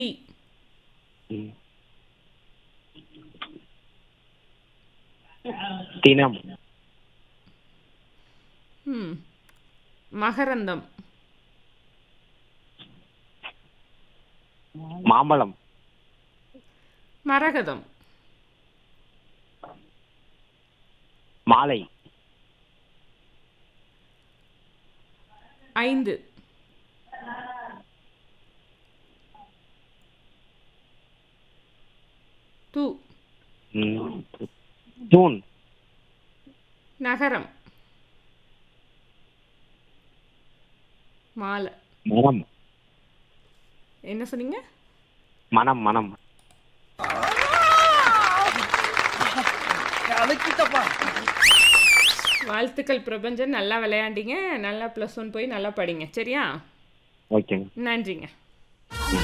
ம். தினம் ம் மகரந்தம் மாம்பழம் மரகதம் மாலை ஐந்து து ம். தூண் நகரம் மாலை மனம் என்ன சொன்னீங்க மனம் மனம் அழுக்கிட்டப்பா வாழ்த்துக்கள் பிரபஞ்சன் நல்லா விளையாண்டீங்க நல்லா ப்ளஸ் ஒன் போய் நல்லா படிங்க சரியா ஓகேங்க நன்றிங்க